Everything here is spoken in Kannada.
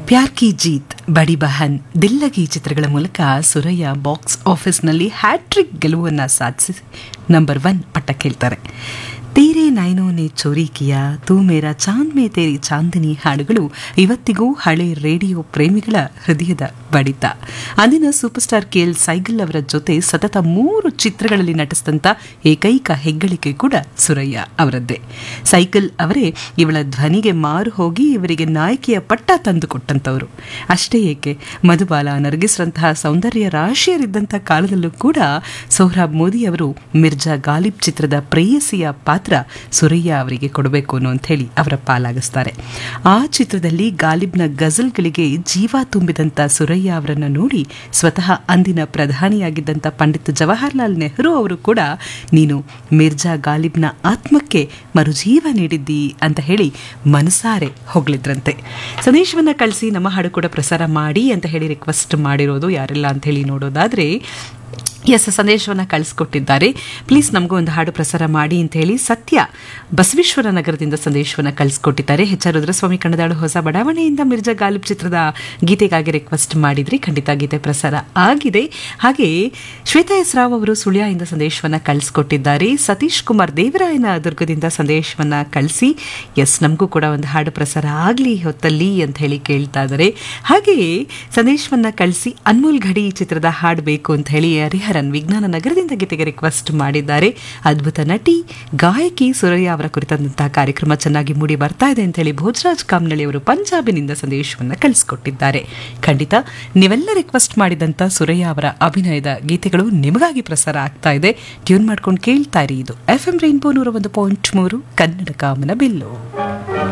ಪ್ಯಾರ್ ಕಿ ಜೀತ್ ಬಡಿ ಬಹನ್ ದಿಲ್ಲಗಿ ಚಿತ್ರಗಳ ಮೂಲಕ ಸುರಯ್ಯ ಬಾಕ್ಸ್ ಆಫೀಸ್ನಲ್ಲಿ ಹ್ಯಾಟ್ರಿಕ್ ಗೆಲುವನ್ನು ಸಾಧಿಸಿ ನಂಬರ್ ಒನ್ ಪಟ್ಟ ಕೇಳ್ತಾರೆ ತೀರೆ ನೈನೋ ನೆ ಚೋರಿ ಕಿಯಾ ತೂ ಮೇರಾ ಚಾಂದ್ ಮೇ ತೇರಿ ಚಾಂದಿನಿ ಹಾಡುಗಳು ಇವತ್ತಿಗೂ ಹಳೆ ರೇಡಿಯೋ ಪ್ರೇಮಿಗಳ ಹೃದಯದ ಬಡಿತ ಅಂದಿನ super star K L Saigal ಅವರ ಜೊತೆ ಸತತ ಮೂರು ಚಿತ್ರಗಳಲ್ಲಿ ನಟಿಸಿದಂಥ ಏಕೈಕ ಹೆಗ್ಗಳಿಕೆ ಕೂಡ ಸುರಯ್ಯ ಅವರದ್ದೇ ಸೈಕಲ್ ಅವರೇ ಇವಳ ಧ್ವನಿಗೆ ಮಾರು ಹೋಗಿ ಇವರಿಗೆ ನಾಯಕಿಯ ಪಟ್ಟ ತಂದುಕೊಟ್ಟಂಥವರು ಅಷ್ಟೇ ಏಕೆ ಮಧುಬಾಲ ನರ್ಗಿಸ್ರಂತಹ ಸೌಂದರ್ಯ ರಾಶಿಯರಿದ್ದಂಥ ಕಾಲದಲ್ಲೂ ಕೂಡ ಸೋಹ್ರಾಬ್ ಮೋದಿ ಅವರು ಮಿರ್ಜಾ ಗಾಲಿಬ್ ಚಿತ್ರದ ಪ್ರೇಯಸಿಯ ಪಾತ್ರ ಸುರಯ್ಯ ಅವರಿಗೆ ಕೊಡಬೇಕು ಅನ್ನೋ ಅಂತ ಹೇಳಿ ಅವರ ಪಾಲಾಗಿಸ್ತಾರೆ ಆ ಚಿತ್ರದಲ್ಲಿ ಗಾಲಿಬ್ನ ಗಜಲ್ಗಳಿಗೆ ಜೀವ ತುಂಬಿದಂಥ ಸುರಯ್ಯ ಅವರನ್ನು ನೋಡಿ ಸ್ವತಃ ಅಂದಿನ ಪ್ರಧಾನಿಯಾಗಿದ್ದಂಥ ಪಂಡಿತ್ ಜವಾಹರ್ಲಾಲ್ ನೆಹರು ಅವರು ಕೂಡ ನೀನು ಮಿರ್ಜಾ ಗಾಲಿಬ್ನ ಆತ್ಮಕ್ಕೆ ಮರುಜೀವ ನೀಡಿದ್ದಿ ಅಂತ ಹೇಳಿ ಮನಸಾರೆ ಹೊಗಳಿದ್ರಂತೆ ಸಂದೇಶವನ್ನ ಕಳಿಸಿ ನಮ್ಮ ಹಾಡು ಕೂಡ ಪ್ರಸಾರ ಮಾಡಿ ಅಂತ ಹೇಳಿ ರಿಕ್ವೆಸ್ಟ್ ಮಾಡಿರೋದು ಯಾರೆಲ್ಲ ಅಂತ ಹೇಳಿ ನೋಡೋದಾದ್ರೆ ಎಸ್ ಸಂದೇಶವನ್ನು ಕಳಿಸ್ಕೊಟ್ಟಿದ್ದಾರೆ ಪ್ಲೀಸ್ ನಮಗೂ ಒಂದು ಹಾಡು ಪ್ರಸಾರ ಮಾಡಿ ಅಂತ ಹೇಳಿ ಸತ್ಯ ಬಸವೇಶ್ವರ ನಗರದಿಂದ ಸಂದೇಶವನ್ನು ಕಳಿಸ್ಕೊಟ್ಟಿದ್ದಾರೆ ಎಚ್ ಆರ್ ರುದ್ರಸ್ವಾಮಿ ಕಣದಾಳು ಹೊಸ ಬಡಾವಣೆಯಿಂದ ಮಿರ್ಜಾ ಗಾಲಿಬ್ ಚಿತ್ರದ ಗೀತೆಗಾಗಿ ರಿಕ್ವೆಸ್ಟ್ ಮಾಡಿದ್ರಿ ಖಂಡಿತ ಗೀತೆ ಪ್ರಸಾರ ಆಗಿದೆ ಹಾಗೆ ಶ್ವೇತಾ ಎಸ್ ರಾವ್ ಅವರು ಸುಳ್ಯದಿಂದ ಸಂದೇಶವನ್ನು ಕಳಿಸ್ಕೊಟ್ಟಿದ್ದಾರೆ ಸತೀಶ್ ಕುಮಾರ್ ದೇವರಾಯನ ದುರ್ಗದಿಂದ ಸಂದೇಶವನ್ನು ಕಳಿಸಿ ಎಸ್ ನಮಗೂ ಕೂಡ ಒಂದು ಹಾಡು ಪ್ರಸಾರ ಆಗಲಿ ಹೊತ್ತಲ್ಲಿ ಅಂತ ಹೇಳಿ ಕೇಳ್ತಾ ಇದ್ದಾರೆ ಹಾಗೆಯೇ ಸಂದೇಶವನ್ನು ಕಳಿಸಿ ಅನ್ಮೋಲ್ ಘಡಿ ಚಿತ್ರದ ಹಾಡು ಬೇಕು ಅಂತ ಹೇಳಿ ಹರಿಹರನ್ ವಿಜ್ಞಾನ ನಗರದಿಂದ ಗೀತೆಗೆ ರಿಕ್ವೆಸ್ಟ್ ಮಾಡಿದ್ದಾರೆ ಅದ್ಭುತ ನಟಿ ಗಾಯಕಿ ಸುರಯ್ಯ ಅವರ ಕುರಿತಾದಂತಹ ಕಾರ್ಯಕ್ರಮ ಚೆನ್ನಾಗಿ ಮೂಡಿ ಬರ್ತಾ ಇದೆ ಅಂತ ಹೇಳಿ ಭೋಜರಾಜ್ ಕಾಮ್ನಳ್ಳಿ ಅವರು ಪಂಜಾಬಿನಿಂದ ಸಂದೇಶವನ್ನು ಕಳಿಸ್ಕೊಟ್ಟಿದ್ದಾರೆ ಖಂಡಿತ ನೀವೆಲ್ಲ ರಿಕ್ವೆಸ್ಟ್ ಮಾಡಿದಂಥ ಸುರಯ್ಯ ಅವರ ಅಭಿನಯದ ಗೀತೆಗಳು ನಿಮಗಾಗಿ ಪ್ರಸಾರ ಆಗ್ತಾ ಇದೆ ಟ್ಯೂನ್ ಮಾಡ್ಕೊಂಡು ಕೇಳ್ತಾ ಇರಿ ಇದು ಎಫ್ ಎಂ ರೈನ್ಬೋ ನೂರ ಒಂದು ಪಾಯಿಂಟ್ ಮೂರು ಕನ್ನಡ ಕಾಮನ ಬಿಲ್ಲು